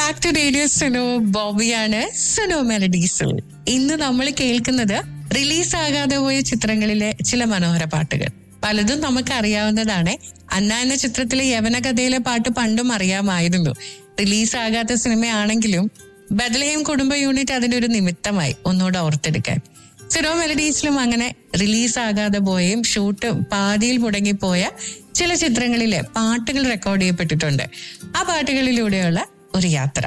back to radio Suno ബോബിയാണ് സുനോ മെലഡീസിൽ ഇന്ന് നമ്മൾ കേൾക്കുന്നത് റിലീസ് ആകാതെ പോയ ചിത്രങ്ങളിലെ ചില മനോഹര പാട്ടുകൾ പലതും നമുക്ക് അറിയാവുന്നതാണ് അന്ന എന്ന ചിത്രത്തിലെ യവന കഥയിലെ പാട്ട് പണ്ടും അറിയാമായിരുന്നു റിലീസ് ആകാത്ത സിനിമയാണെങ്കിലും ബദലയം കുടുംബ യൂണിറ്റ് അതിന്റെ ഒരു നിമിത്തമായി ഒന്നുകൂടെ ഓർത്തെടുക്കാൻ സിറോ മെലഡീസിലും അങ്ങനെ റിലീസ് ആകാതെ പോയും ഷൂട്ട് പാതിയിൽ മുടങ്ങിപ്പോയ ചില ചിത്രങ്ങളിലെ പാട്ടുകൾ റെക്കോർഡ് ചെയ്യപ്പെട്ടിട്ടുണ്ട് ആ പാട്ടുകളിലൂടെയുള്ള ഒരു യാത്ര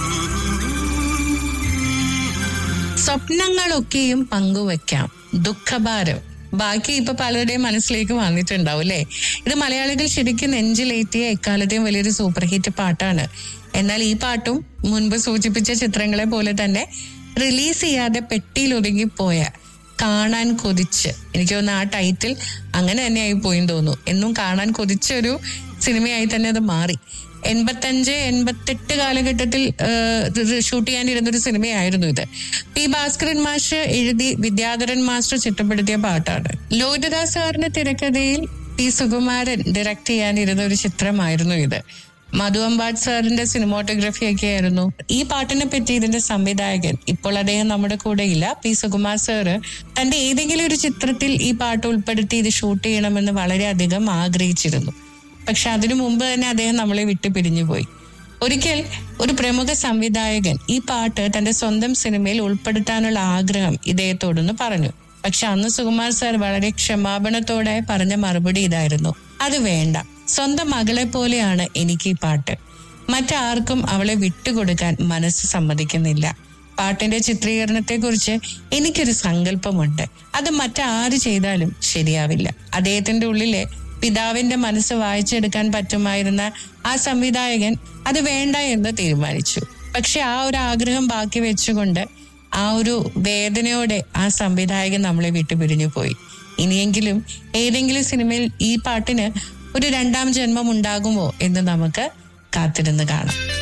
സ്വപ്നങ്ങളൊക്കെയും പങ്കുവെക്കാം ദുഃഖഭാരം ബാക്കി ഇപ്പൊ പലരുടെയും മനസ്സിലേക്ക് വന്നിട്ടുണ്ടാവും അല്ലേ ഇത് മലയാളികൾ ശരിക്കും നെഞ്ചിലേറ്റിയ എക്കാലത്തെയും വലിയൊരു സൂപ്പർ ഹിറ്റ് പാട്ടാണ് എന്നാൽ ഈ പാട്ടും മുൻപ് സൂചിപ്പിച്ച ചിത്രങ്ങളെ പോലെ തന്നെ റിലീസ് ചെയ്യാതെ പെട്ടിയിൽ ഒതുങ്ങിപ്പോയ കാണാൻ കൊതിച്ച് എനിക്ക് തോന്നുന്നു ആ ടൈറ്റിൽ അങ്ങനെ തന്നെയായി പോയി തോന്നുന്നു എന്നും കാണാൻ കൊതിച്ച ഒരു സിനിമയായി തന്നെ അത് മാറി എൺപത്തഞ്ച് എൺപത്തെട്ട് കാലഘട്ടത്തിൽ ഷൂട്ട് ചെയ്യാനിരുന്ന ഒരു സിനിമയായിരുന്നു ഇത് പി ഭാസ്കരൻ മാസ്റ്റർ എഴുതി വിദ്യാധരൻ മാസ്റ്റർ ചിട്ടപ്പെടുത്തിയ പാട്ടാണ് ലോഹിതദാസ് സാറിന്റെ തിരക്കഥയിൽ പി സുകുമാരൻ ഡയറക്ട് ചെയ്യാനിരുന്ന ഒരു ചിത്രമായിരുന്നു ഇത് മധു അമ്പാട് സാറിന്റെ സിനിമോട്ടോഗ്രഫി ഒക്കെ ആയിരുന്നു ഈ പാട്ടിനെ പറ്റി ഇതിന്റെ സംവിധായകൻ ഇപ്പോൾ അദ്ദേഹം നമ്മുടെ കൂടെ ഇല്ല പി സുകുമാർ സാറ് തന്റെ ഏതെങ്കിലും ഒരു ചിത്രത്തിൽ ഈ പാട്ട് ഉൾപ്പെടുത്തി ഇത് ഷൂട്ട് ചെയ്യണമെന്ന് വളരെയധികം ആഗ്രഹിച്ചിരുന്നു പക്ഷെ അതിനു മുമ്പ് തന്നെ അദ്ദേഹം നമ്മളെ വിട്ടു പിരിഞ്ഞുപോയി ഒരിക്കൽ ഒരു പ്രമുഖ സംവിധായകൻ ഈ പാട്ട് തന്റെ സ്വന്തം സിനിമയിൽ ഉൾപ്പെടുത്താനുള്ള ആഗ്രഹം ഇദ്ദേഹത്തോടൊന്ന് പറഞ്ഞു പക്ഷെ അന്ന് സുകുമാർ സാർ വളരെ ക്ഷമാപണത്തോടെ പറഞ്ഞ മറുപടി ഇതായിരുന്നു അത് വേണ്ട സ്വന്തം മകളെ പോലെയാണ് എനിക്ക് ഈ പാട്ട് മറ്റാർക്കും അവളെ വിട്ടുകൊടുക്കാൻ മനസ്സ് സമ്മതിക്കുന്നില്ല പാട്ടിന്റെ ചിത്രീകരണത്തെ കുറിച്ച് എനിക്കൊരു സങ്കല്പമുണ്ട് അത് മറ്റാര് ചെയ്താലും ശരിയാവില്ല അദ്ദേഹത്തിന്റെ ഉള്ളിലെ പിതാവിന്റെ മനസ്സ് വായിച്ചെടുക്കാൻ പറ്റുമായിരുന്ന ആ സംവിധായകൻ അത് വേണ്ട എന്ന് തീരുമാനിച്ചു പക്ഷെ ആ ഒരു ആഗ്രഹം ബാക്കി വെച്ചുകൊണ്ട് ആ ഒരു വേദനയോടെ ആ സംവിധായകൻ നമ്മളെ വിട്ടുപിരിഞ്ഞു പോയി ഇനിയെങ്കിലും ഏതെങ്കിലും സിനിമയിൽ ഈ പാട്ടിന് ഒരു രണ്ടാം ജന്മം ഉണ്ടാകുമോ എന്ന് നമുക്ക് കാത്തിരുന്ന് കാണാം